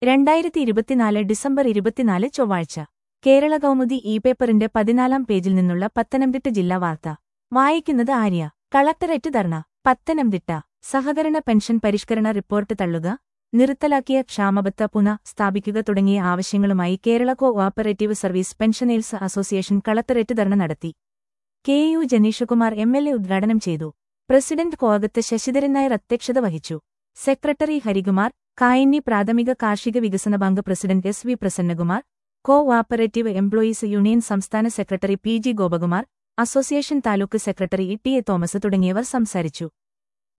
രണ്ടായിരത്തി ഇരുപത്തിനാല് ഡിസംബർ ഇരുപത്തിനാല് ചൊവ്വാഴ്ച കേരള കൗമുദി ഇ പേപ്പറിന്റെ പതിനാലാം പേജിൽ നിന്നുള്ള പത്തനംതിട്ട ജില്ലാ വാർത്ത വായിക്കുന്നത് ആര്യ കളക്ടറേറ്റ് ധർണ പത്തനംതിട്ട സഹകരണ പെൻഷൻ പരിഷ്കരണ റിപ്പോർട്ട് തള്ളുക നിർത്തലാക്കിയ ക്ഷാമബത്ത പുന സ്ഥാപിക്കുക തുടങ്ങിയ ആവശ്യങ്ങളുമായി Kerala co operative service pensioners association collectorate dharna നടത്തി K U Janeeshkumar M L A ഉദ്ഘാടനം ചെയ്തു പ്രസിഡന്റ് കോകത്ത് ശശിധരൻ നായർ അധ്യക്ഷത വഹിച്ചു സെക്രട്ടറി ഹരികുമാർ കായന്നി പ്രാഥമിക കാർഷിക വികസന bank president S V Prasannakumar co operative employees union സംസ്ഥാന secretary P G Gopakumar association taluk secretary E T A Thomas തുടങ്ങിയവർ സംസാരിച്ചു